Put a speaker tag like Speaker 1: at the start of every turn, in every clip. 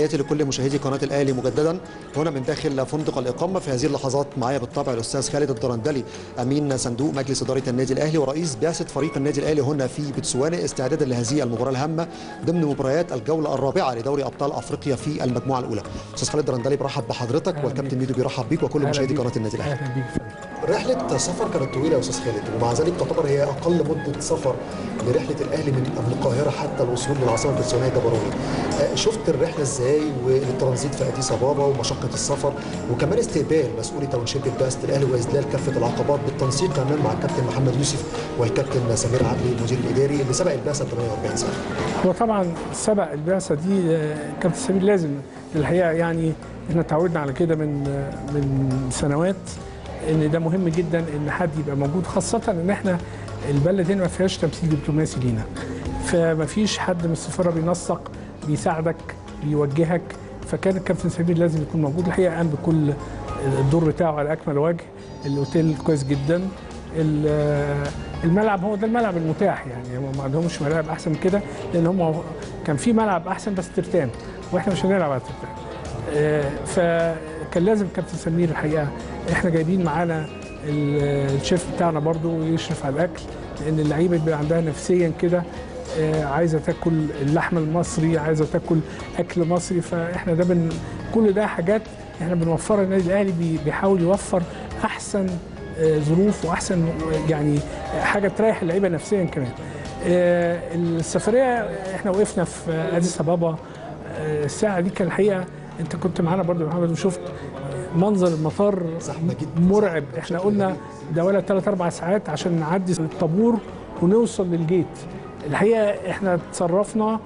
Speaker 1: تحياتي لكل مشاهدي قناه الاهلي مجددا هنا من داخل فندق الاقامه في هذه اللحظات معايا بالطبع الاستاذ خالد الدرندلي امين صندوق مجلس اداره النادي الاهلي ورئيس بعثه فريق النادي الاهلي هنا في بتسوانا استعدادا لهذه المباراه الهامه ضمن مباريات الجوله الرابعه لدوري ابطال افريقيا في المجموعه الاولى استاذ خالد الدرندلي برحب بحضرتك والكابتن ميدو بيرحب بيك وكل مشاهدي قناه النادي الاهلي
Speaker 2: اهلا بيك
Speaker 1: رحلة سفر كانت طويلة يا أستاذ خالد ومع ذلك تعتبر هي أقل مدة سفر لرحلة الأهلي من من القاهرة حتى الوصول للعاصمة البريطانية جبروني. آه، شفت الرحلة إزاي والترانزيت في أديس أبابا ومشقة السفر وكمان استقبال مسؤولي تاونشيب بعثة الأهلي وإذلال كافة العقبات بالتنسيق كمان مع الكابتن محمد يوسف والكابتن سمير عدلي المدير الإداري اللي سبق البعثة 48 سنة.
Speaker 2: هو طبعا سبق البعثه دي آه، كابتن سمير لازم الحقيقه يعني احنا تعودنا على كده من آه، من سنوات ان ده مهم جدا ان حد يبقى موجود خاصه ان احنا البلد هنا ما فيهاش تمثيل دبلوماسي لينا فما فيش حد من السفاره بينسق بيساعدك بيوجهك فكان الكابتن سمير لازم يكون موجود الحقيقه قام بكل الدور بتاعه على اكمل وجه الاوتيل كويس جدا ال- الملعب هو ده الملعب المتاح يعني هم ما عندهمش ملاعب احسن من كده لان هم كان في ملعب احسن بس ترتان واحنا مش هنلعب على ترتان آه، فكان لازم كابتن سمير الحقيقه احنا جايبين معانا ال- الشيف بتاعنا برضو يشرف على الاكل لان اللعيبه بيبقى عندها نفسيا كده آه، عايزه تاكل اللحم المصري عايزه تاكل اكل مصري فاحنا ده بن كل ده حاجات احنا بنوفرها النادي الاهلي بي- بيحاول يوفر احسن آه، ظروف واحسن يعني حاجه تريح اللعيبه نفسيا كمان آه، السفريه احنا وقفنا في اديس ابابا آه، الساعه دي كان الحقيقه انت كنت معانا برضو يا محمد وشفت منظر المطار
Speaker 1: زحمة جدا.
Speaker 2: مرعب احنا قلنا ده ولا ثلاث اربع ساعات عشان نعدي الطابور ونوصل للجيت الحقيقه احنا اتصرفنا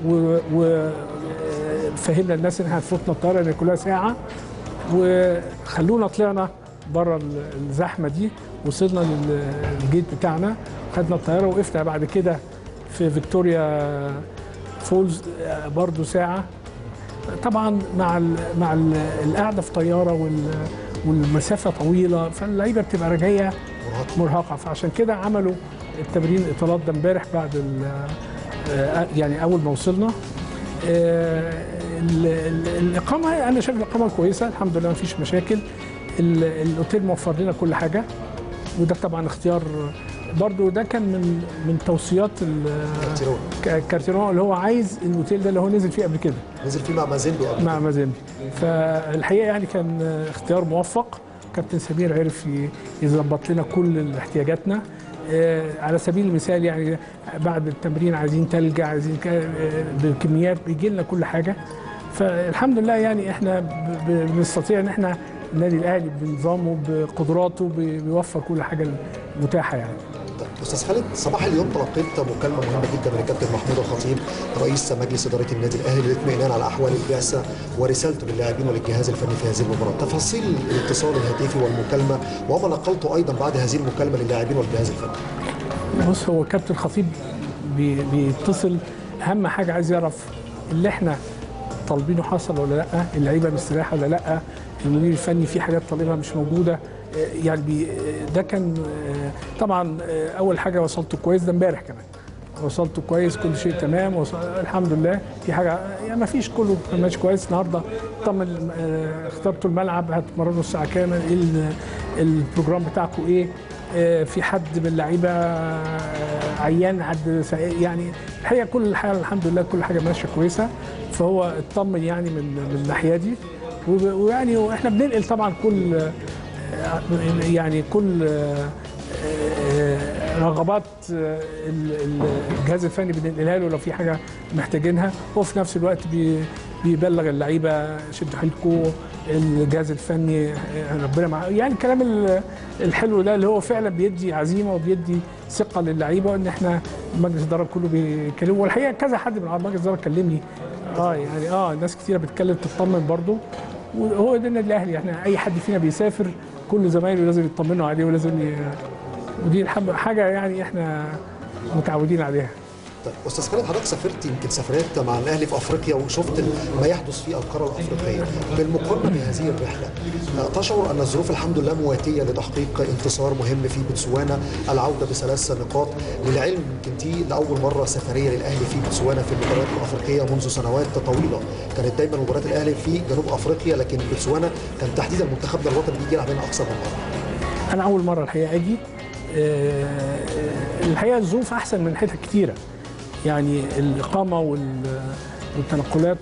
Speaker 2: وفهمنا الناس ان احنا هتفوتنا الطياره ان كلها ساعه وخلونا طلعنا بره الزحمه دي وصلنا لل- للجيت بتاعنا خدنا الطياره وقفنا بعد كده في فيكتوريا فولز آه، برضو ساعه طبعا مع ال مع ال القعده في طياره وال والمسافه طويله فاللعيبه بتبقى راجعه مرهقه فعشان كده عملوا التمرين الاطالات ده امبارح بعد ال- آه، يعني اول ما وصلنا آه، ال- ال- الاقامه انا شايف الاقامه كويسه الحمد لله ما فيش مشاكل ال- الاوتيل موفر لنا كل حاجه وده طبعا اختيار برضو ده كان من من توصيات ال-
Speaker 1: كارتيرون.
Speaker 2: ك- كارتيرون اللي هو عايز الاوتيل ده اللي هو نزل فيه قبل كده
Speaker 1: نزل فيه مع مازيمبي قبل
Speaker 2: مع مازيمبي فالحقيقه يعني كان اختيار موفق كابتن سمير عرف ي- يظبط لنا كل احتياجاتنا آه، على سبيل المثال يعني بعد التمرين عايزين تلج عايزين ك- آه، بكميات بيجي لنا كل حاجه فالحمد لله يعني احنا ب- ب- بنستطيع ان احنا النادي الاهلي بنظامه بقدراته بي- بيوفر كل حاجه متاحه يعني
Speaker 1: طيب، استاذ خالد صباح اليوم تلقيت مكالمه مهمه جدا من الكابتن محمود الخطيب رئيس مجلس اداره النادي الاهلي للاطمئنان على احوال البعثه ورسالته للاعبين وللجهاز الفني في هذه المباراه تفاصيل الاتصال الهاتفي والمكالمه وما نقلته ايضا بعد هذه المكالمه للاعبين والجهاز الفني
Speaker 2: بص هو كابتن خطيب بي- بيتصل اهم حاجه عايز يعرف اللي احنا طالبينه حصل ولا لا اللعيبه مستريحه ولا لا المدير الفني في حاجات طالبها مش موجوده آه، يعني بي آه، ده كان آه، طبعا آه، اول حاجه وصلته كويس ده امبارح كمان وصلته كويس كل شيء تمام وصل... الحمد لله في حاجه يعني ما فيش كله كان ماشي كويس النهارده طمن آه، اخترتوا الملعب هتمرنوا الساعه كام ايه ال- البروجرام بتاعكم ايه آه، في حد من اللعيبه آه، عيان حد سا- يعني الحقيقه كل الحاجه الحمد لله كل حاجه ماشيه كويسه فهو اطمن يعني من من الناحيه دي وب- ويعني واحنا بننقل طبعا كل آه، يعني كل آه، آه، رغبات آه، ال- ال- الجهاز الفني بننقلها له لو في حاجه محتاجينها وفي نفس الوقت بي- بيبلغ اللعيبه شدوا حيلكم الجهاز الفني آه، ربنا معاه يعني الكلام ال- الحلو ده اللي هو فعلا بيدي عزيمه وبيدي ثقه للعيبه ان احنا مجلس الاداره كله بيكلمه والحقيقه كذا حد من اعضاء مجلس الاداره كلمني اه يعني اه ناس كتيره بتتكلم تطمن برضه وهو ده النادي الاهلي احنا اي حد فينا بيسافر كل زمايله لازم يطمنوا عليه ولازم ي... ودي الحم- حاجه يعني احنا متعودين عليها
Speaker 1: طيب استاذ خالد حضرتك سافرت يمكن سفرات مع الاهلي في افريقيا وشفت ما يحدث في القاره الافريقيه بالمقارنه بهذه الرحله آه، تشعر ان الظروف الحمد لله مواتيه لتحقيق انتصار مهم في بوتسوانا العوده بثلاث نقاط للعلم يمكن دي لاول مره سفريه للاهلي في بوتسوانا في المباريات الافريقيه منذ سنوات طويله كانت دايما مباريات الاهلي في جنوب افريقيا لكن بوتسوانا كان تحديدا منتخبنا الوطني بيجي يلعب هنا اكثر من مره
Speaker 2: انا اول مره الحقيقه اجي آه، الحقيقه الظروف احسن من حتت كتيره يعني الاقامه وال- والتنقلات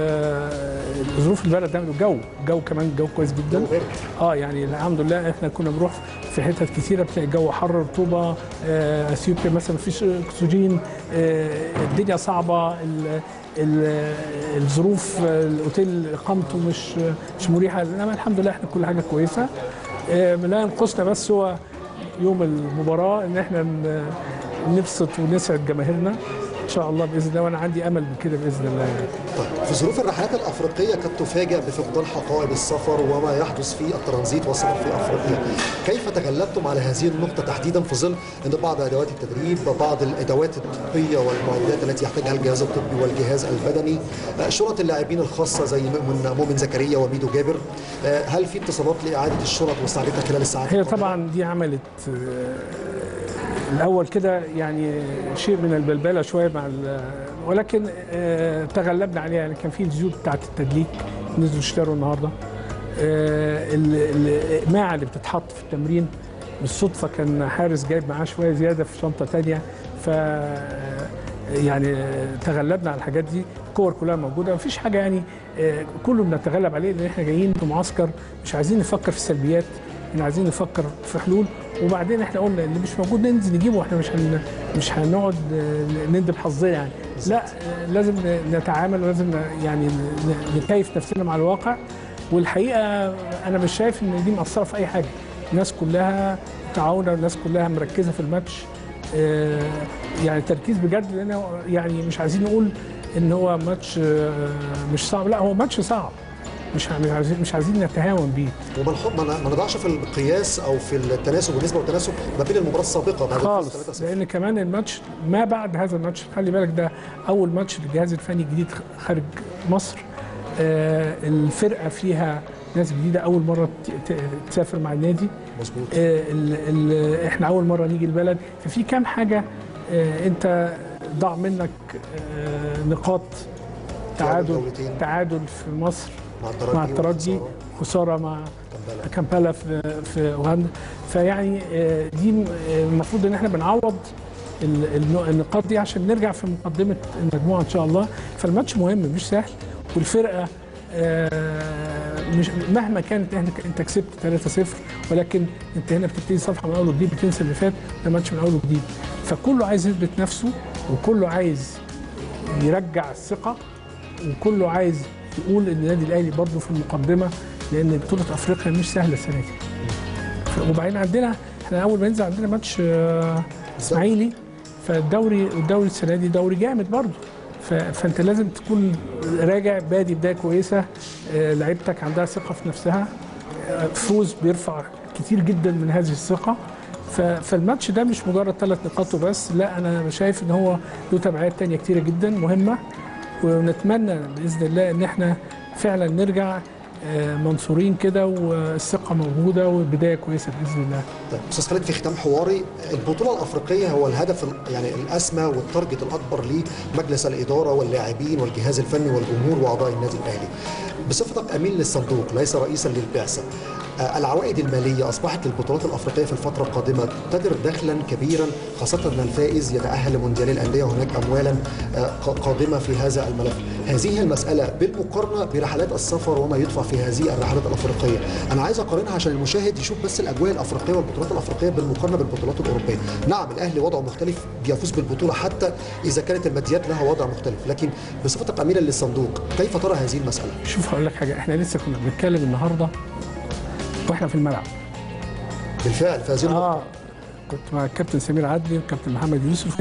Speaker 2: والظروف البلد ده الجو الجو كمان الجو كويس جدا
Speaker 1: جو بارد.
Speaker 2: اه يعني الحمد لله احنا كنا بنروح في حتت كتيره بتلاقي الجو حر رطوبه آه، اثيوبيا مثلا مفيش اكسجين آه، الدنيا صعبه ال- ال- الظروف آه، الاوتيل اقامته مش مش مريحه انما الحمد لله احنا كل حاجه كويسه آه، لا ينقصنا بس هو يوم المباراه ان احنا ن- نبسط ونسعد جماهيرنا ان شاء الله باذن الله وانا عندي امل بكده باذن الله يعني.
Speaker 1: طيب في ظروف الرحلات الافريقيه قد تفاجأ بفقدان حقائب السفر وما يحدث في الترانزيت والسفر في افريقيا. كيف تغلبتم على هذه النقطه تحديدا في ظل ان بعض ادوات التدريب بعض الادوات الطبيه والمعدات التي يحتاجها الجهاز الطبي والجهاز البدني آه، شرط اللاعبين الخاصه زي مؤمن مؤمن زكريا وميدو جابر آه، هل في اتصالات لاعاده الشرط واستعادتها خلال الساعات
Speaker 2: هي
Speaker 1: القادمة؟
Speaker 2: طبعا دي عملت آه، الاول كده يعني شيء من البلبله شويه مع ال- ولكن آه، تغلبنا عليها يعني كان في الزيوت بتاعت التدليك نزلوا اشتروا النهارده آه، ال- ال- الإقماع اللي بتتحط في التمرين بالصدفه كان حارس جايب معاه شويه زياده في شنطه تانية ف يعني تغلبنا على الحاجات دي الكور كلها موجوده مفيش حاجه يعني آه، كله بنتغلب عليه لان احنا جايين في معسكر مش عايزين نفكر في السلبيات احنا عايزين نفكر في حلول وبعدين احنا قلنا اللي مش موجود ننزل نجيبه احنا مش هن مش هنقعد آه، ندب حظنا يعني لا آه، لازم نتعامل ولازم ن- يعني ن- نكيف نفسنا مع الواقع والحقيقه انا مش شايف ان دي مأثره في اي حاجه الناس كلها تعاونه الناس كلها مركزه في الماتش آه، يعني تركيز بجد لان هو- يعني مش عايزين نقول ان هو ماتش آه، مش صعب لا هو ماتش صعب مش مش عايزين مش عايزين نتهاون بيه
Speaker 1: وما نحط- ما ما نضعش في القياس او في التناسب والنسبه والتناسب ما بين المباراه السابقه بعد الفوز
Speaker 2: خالص
Speaker 1: 3-0.
Speaker 2: لان كمان الماتش ما بعد هذا الماتش خلي بالك ده اول ماتش للجهاز الفني الجديد خارج مصر آه الفرقه فيها ناس جديده اول مره ت- ت- تسافر مع النادي
Speaker 1: مظبوط
Speaker 2: آه ال ال احنا اول مره نيجي البلد ففي كام حاجه آه انت ضاع منك آه نقاط تعادل
Speaker 1: دولتين.
Speaker 2: تعادل في مصر
Speaker 1: مع الترجي
Speaker 2: مع الترجي
Speaker 1: والخسارة.
Speaker 2: خساره مع
Speaker 1: كمبالا.
Speaker 2: كامبالا في في اوغندا فيعني آه، دي م- آه، المفروض ان احنا بنعوض ال- الن- النقاط دي عشان نرجع في مقدمه المجموعه ان شاء الله فالماتش مهم مش سهل والفرقه آه، مش مهما كانت احنا انت كسبت 3-0 ولكن انت هنا بتبتدي صفحه من اول وجديد بتنسى اللي فات ده ماتش من اول وجديد فكله عايز يثبت نفسه وكله عايز يرجع الثقه وكله عايز يقول ان النادي الاهلي برضه في المقدمه لان بطوله افريقيا مش سهله السنه دي ف- وبعدين عندنا احنا اول ما ينزل عندنا ماتش آه، اسماعيلي فالدوري الدوري السنه دي دوري جامد برضه ف- فانت لازم تكون راجع بادي بدايه كويسه آه، لعيبتك عندها ثقه في نفسها آه، فوز بيرفع كتير جدا من هذه الثقه ف- فالماتش ده مش مجرد ثلاث نقاط وبس لا انا شايف ان هو له تبعات تانية كتيره جدا مهمه ونتمنى باذن الله ان احنا فعلا نرجع آه، منصورين كده والثقه موجوده وبدايه كويسه باذن الله
Speaker 1: طيب استاذ خالد في ختام حواري البطوله الافريقيه هو الهدف ال- يعني الاسمى والتارجت الاكبر لمجلس الاداره واللاعبين والجهاز الفني والجمهور واعضاء النادي الاهلي بصفتك امين للصندوق ليس رئيسا للبعثه آه، العوائد الماليه اصبحت للبطولات الافريقيه في الفتره القادمه تدر دخلا كبيرا خاصه ان الفائز يتاهل لمونديال الانديه وهناك اموالا آه، ق- قادمه في هذا الملف هذه المساله بالمقارنه برحلات السفر وما يدفع في هذه الرحلات الافريقيه انا عايز اقارنها عشان المشاهد يشوف بس الاجواء الافريقيه والبطولات الافريقيه بالمقارنه بالبطولات الاوروبيه نعم الاهلي وضعه مختلف بيفوز بالبطوله حتى اذا كانت الماديات لها وضع مختلف لكن بصفتك امينا للصندوق كيف ترى هذه المساله
Speaker 2: شوف هقول لك حاجه احنا لسه كنا بنتكلم النهارده واحنا في الملعب
Speaker 1: بالفعل في هذه النقطه
Speaker 2: اه كنت مع الكابتن سمير عدلي والكابتن محمد يوسف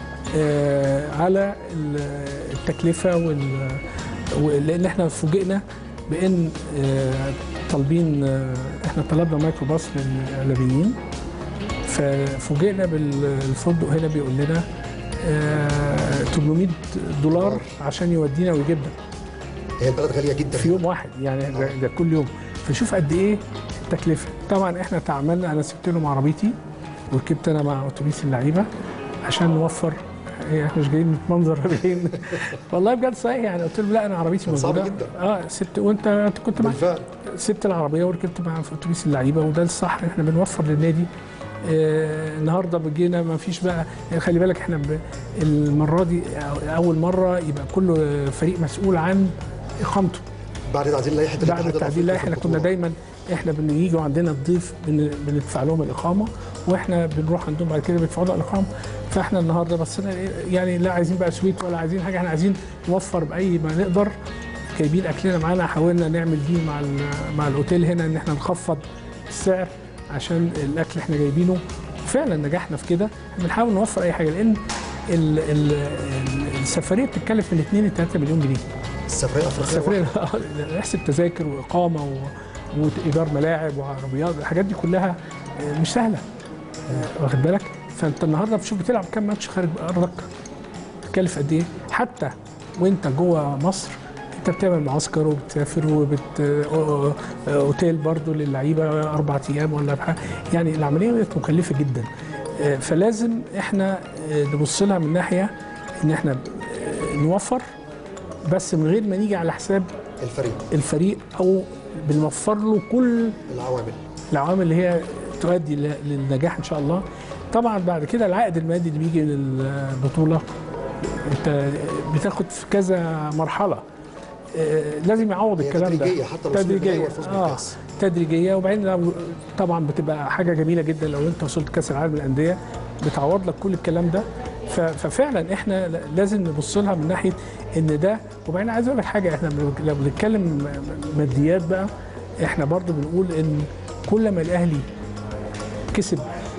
Speaker 2: آه على ال- التكلفه وال وال- لان احنا فوجئنا بان آه طالبين آه احنا طلبنا مايكروباص للاعلاميين ففوجئنا بالفندق هنا بيقول لنا آه، 800 دولار
Speaker 1: دولار.
Speaker 2: عشان يودينا ويجيبنا
Speaker 1: هي البلد غاليه جدا
Speaker 2: في يوم واحد يعني ده, ده كل يوم فشوف قد ايه التكلفه طبعا احنا تعاملنا انا سبت لهم عربيتي وركبت انا مع اتوبيس اللعيبه عشان نوفر إيه، احنا مش جايين نتمنظر جايين والله بجد صحيح يعني قلت لهم لا انا عربيتي
Speaker 1: كان صعب
Speaker 2: موجوده
Speaker 1: جدا.
Speaker 2: اه سبت وانت انت كنت معايا
Speaker 1: بالفعل
Speaker 2: سبت العربيه وركبت مع في اتوبيس اللعيبه وده الصح احنا بنوفر للنادي آه النهارده بجينا ما فيش بقى يعني خلي بالك احنا ب... المره دي اول مره يبقى كل فريق مسؤول عن اقامته
Speaker 1: بعد تعديل لائحه
Speaker 2: بعد
Speaker 1: الاتحاد
Speaker 2: التعديل
Speaker 1: الأفريقي
Speaker 2: لا
Speaker 1: في
Speaker 2: احنا كنا
Speaker 1: البطولة.
Speaker 2: دايما احنا بنيجوا عندنا الضيف بن... بندفع لهم الاقامه واحنا بنروح عندهم بعد كده بيدفعوا لنا الاقامه فاحنا النهارده بس يعني لا عايزين بقى سويت ولا عايزين حاجه احنا عايزين نوفر باي ما نقدر جايبين اكلنا معانا حاولنا نعمل دي مع ال- مع الاوتيل هنا ان احنا نخفض السعر عشان الاكل احنا جايبينه فعلا نجحنا في كده بنحاول نوفر اي حاجه لان ال ال ال- السفريه بتتكلف من 2 ل 3 مليون جنيه
Speaker 1: السفريه الافريقيه
Speaker 2: السفريه احسب تذاكر واقامه و... وايجار ملاعب وعربيات الحاجات دي كلها آه، مش سهله آه، واخد بالك فانت النهارده بتشوف بتلعب كام ماتش خارج ارضك تكلف قد ايه حتى وانت جوه مصر انت بتعمل معسكر وبتسافر وبت آه، آه، اوتيل برضو للعيبه اربع ايام ولا بحاجة. يعني العمليه بقت مكلفه جدا آه، فلازم احنا آه، نبص لها من ناحيه ان احنا آه، نوفر بس من غير ما نيجي على حساب
Speaker 1: الفريق
Speaker 2: الفريق او بنوفر له كل
Speaker 1: العوامل
Speaker 2: العوامل اللي هي تؤدي ل- للنجاح ان شاء الله طبعا بعد كده العائد المادي اللي بيجي من البطوله انت بتاخد في كذا مرحله آه، لازم يعوض
Speaker 1: هي
Speaker 2: الكلام ده
Speaker 1: تدريجية حتى الوصول للنهائي والفوز
Speaker 2: اه
Speaker 1: بالكأس.
Speaker 2: تدريجيه وبعدين لو- طبعا بتبقى حاجه جميله جدا لو انت وصلت كاس العالم للانديه بتعوض لك كل الكلام ده ف- ففعلا احنا ل- لازم نبص لها من ناحيه ان ده وبعدين عايز اقول لك حاجه احنا بن- لو بنتكلم م- ماديات بقى احنا برضو بنقول ان كل ما الاهلي كسب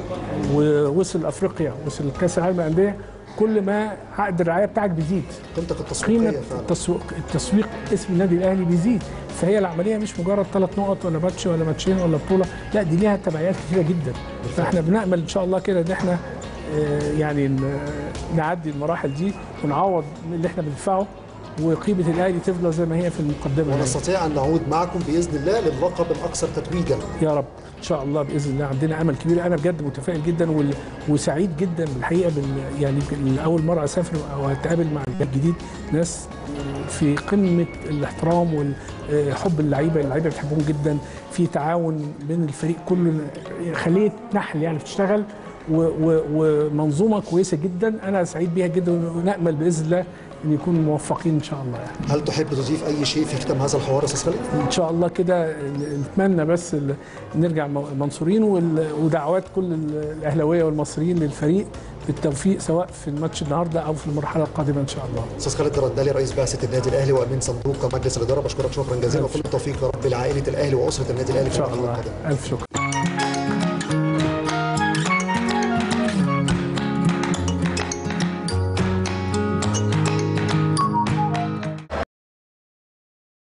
Speaker 2: ووصل افريقيا وصل كاس العالم للانديه كل ما عقد الرعايه بتاعك بيزيد
Speaker 1: قيمتك التسويقيه
Speaker 2: قيمه
Speaker 1: فعلا
Speaker 2: التسويق التسويق اسم النادي الاهلي بيزيد فهي العمليه مش مجرد ثلاث نقط ولا ماتش ولا ماتشين ولا بطوله لا دي ليها تبعيات كثيره جدا فاحنا بنامل ان شاء الله كده ان احنا آه، يعني ن- نعدي المراحل دي ونعوض من اللي احنا بندفعه وقيمه الاهلي تفضل زي ما هي في المقدمه يعني.
Speaker 1: ونستطيع ان نعود معكم باذن الله للقب الاكثر تتويجا
Speaker 2: يا رب ان شاء الله باذن الله عندنا امل كبير انا بجد متفائل جدا وال- وسعيد جدا بالحقيقه بال يعني يمكن اول مره اسافر او اتقابل مع الجديد ناس في قمه الاحترام وحب اللعيبه اللعيبه بتحبهم جدا في تعاون بين الفريق كله خليه نحل يعني بتشتغل و- و- ومنظومه كويسه جدا انا سعيد بيها جدا ونامل باذن الله ان يكون موفقين ان شاء الله يعني.
Speaker 1: هل تحب تضيف اي شيء في ختام هذا الحوار يا استاذ خالد؟
Speaker 2: ان شاء الله كده نتمنى بس ال- نرجع م- منصورين وال- ودعوات كل ال- الاهلاويه والمصريين للفريق بالتوفيق سواء في الماتش النهارده او في المرحله القادمه ان شاء الله
Speaker 1: استاذ خالد درندلي رئيس بعثه النادي الاهلي وامين صندوق مجلس الاداره بشكرك شكرا جزيلا وكل التوفيق يا رب لعائله الاهلي واسره النادي الاهلي
Speaker 2: ان
Speaker 1: في
Speaker 2: شاء
Speaker 1: المرحله
Speaker 2: الله
Speaker 1: القادمه
Speaker 2: الف شكر